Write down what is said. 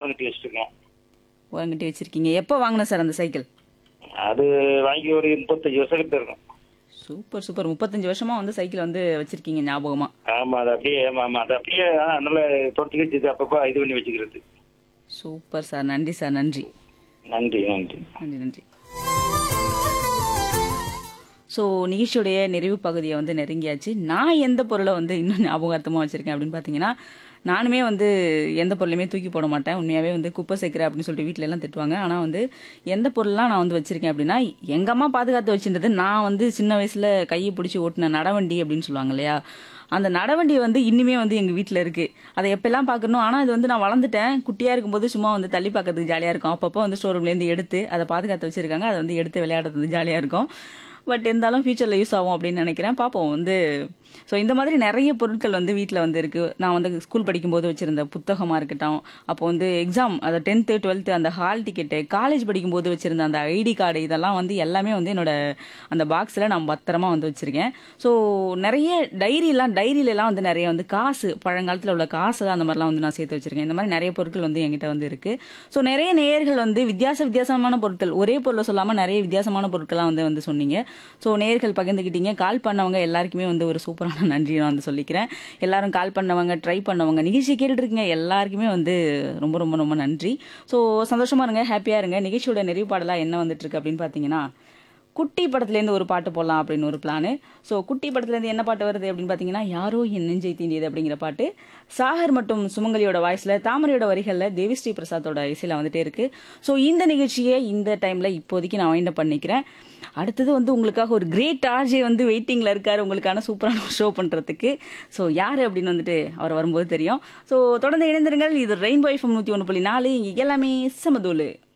ஓரம் கட்டி வச்சிருக்கேன் வாங்கிட்டு வச்சிருக்கீங்க எப்போ வாங்கின சார் அந்த சைக்கிள் அது வாங்கி ஒரு முப்பத்தஞ்சு வருஷம் கிட்ட இருக்கும் சூப்பர் சூப்பர் முப்பத்தஞ்சு வருஷமா வந்து சைக்கிள் வந்து வச்சிருக்கீங்க ஞாபகமா ஆமா அது அப்படியே ஆமா ஆமா அது அப்படியே ஆ, நல்லா தொடச்சி வச்சு அப்பப்போ இது பண்ணி வச்சுக்கிறது சூப்பர் சார் நன்றி சார் நன்றி நன்றி நன்றி நன்றி நன்றி ஸோ நிகழ்ச்சியுடைய நிறைவு பகுதியை வந்து நெருங்கியாச்சு நான் எந்த பொருளை வந்து இன்னும் ஞாபகார்த்தமாக வச்சுருக்கேன் அப்படின்னு பார்த்தீங்கன்னா நானுமே வந்து எந்த பொருளையுமே தூக்கி போட மாட்டேன் உண்மையாகவே வந்து குப்பை சேர்க்குறேன் அப்படின்னு சொல்லிட்டு வீட்டில எல்லாம் திட்டுவாங்க ஆனால் வந்து எந்த பொருள்லாம் நான் வந்து வச்சுருக்கேன் அப்படின்னா எங்கள் அம்மா பாதுகாத்து வச்சிருந்தது நான் வந்து சின்ன வயசில் கையை பிடிச்சி ஓட்டின நடவண்டி அப்படின்னு சொல்லுவாங்க இல்லையா அந்த நடவண்டி வந்து இன்னுமே வந்து எங்கள் வீட்டில் இருக்குது அதை எப்பெல்லாம் பார்க்கணும் ஆனால் இது வந்து நான் வளர்ந்துட்டேன் குட்டியாக இருக்கும்போது சும்மா வந்து தள்ளி பார்க்கறதுக்கு ஜாலியாக இருக்கும் அப்பப்போ வந்து ஸ்டோரூம்லேருந்து எடுத்து அதை பாதுகாத்து வச்சுருக்காங்க அதை வந்து எடுத்து விளையாடுறது வந்து ஜாலியாக இருக்கும் பட் இருந்தாலும் ஃபியூச்சரில் யூஸ் ஆகும் அப்படின்னு நினைக்கிறேன் பார்ப்போம் வந்து ஸோ இந்த மாதிரி நிறைய பொருட்கள் வந்து வீட்டில் வந்து இருக்குது நான் வந்து ஸ்கூல் படிக்கும்போது வச்சுருந்த புத்தகமாக இருக்கட்டும் அப்போ வந்து எக்ஸாம் அதை டென்த்து டுவெல்த்து அந்த ஹால் டிக்கெட்டு காலேஜ் படிக்கும்போது வச்சுருந்த அந்த ஐடி கார்டு இதெல்லாம் வந்து எல்லாமே வந்து என்னோட அந்த பாக்ஸில் நான் பத்திரமா வந்து வச்சுருக்கேன் ஸோ நிறைய டைரிலாம் டைரியிலலாம் வந்து நிறைய வந்து காசு பழங்காலத்தில் உள்ள காசு அந்த மாதிரிலாம் வந்து நான் சேர்த்து வச்சுருக்கேன் இந்த மாதிரி நிறைய பொருட்கள் வந்து என்கிட்ட வந்து இருக்குது ஸோ நிறைய நேயர்கள் வந்து வித்தியாச வித்தியாசமான பொருட்கள் ஒரே பொருளை சொல்லாமல் நிறைய வித்தியாசமான பொருட்கள்லாம் வந்து வந்து சொன்னீங்க ஸோ நேயர்கள் பகிர்ந்துக்கிட்டீங்க கால் பண்ணவங்க எல்லாருக்குமே வந்து ஒரு சூப்பரான நன்றி நான் வந்து சொல்லிக்கிறேன் எல்லாரும் கால் பண்ணவங்க ட்ரை பண்ணவங்க நிகழ்ச்சி கேட்டுட்டு இருக்கீங்க எல்லாருக்குமே வந்து ரொம்ப ரொம்ப ரொம்ப நன்றி ஸோ சந்தோஷமா இருங்க ஹாப்பியாக இருங்க நிகழ்ச்சியோட நிறைவு பாடலாக என்ன வந்துட்டு இருக்கு அப்படின்னு பார்த்தீங்கன்னா குட்டி படத்துலேருந்து ஒரு பாட்டு போடலாம் அப்படின்னு ஒரு பிளானு ஸோ குட்டி படத்துலேருந்து என்ன பாட்டு வருது அப்படின்னு பார்த்தீங்கன்னா யாரோ என் நெஞ்சை தீண்டியது அப்படிங்கிற பாட்டு சாகர் மற்றும் சுமங்கலியோட வாய்ஸில் தாமரையோட வரிகளில் தேவிஸ்ரீ பிரசாத்தோட இசையில் வந்துட்டே இருக்கு ஸோ இந்த நிகழ்ச்சியை இந்த டைமில் இப்போதைக்கு நான் வைண்ட் பண்ணிக்கிறேன் அடுத்தது வந்து உங்களுக்காக ஒரு கிரேட் ஆர்ஜே வந்து வெயிட்டிங்கில் இருக்கார் உங்களுக்கான சூப்பரான ஷோ பண்ணுறதுக்கு ஸோ யார் அப்படின்னு வந்துட்டு அவர் வரும்போது தெரியும் ஸோ தொடர்ந்து இணைந்திருங்கள் இது ரெயின்போ எஃப்எம் நூற்றி ஒன்று புள்ளி நாலு இங்கே எல்லாமே சமதூலு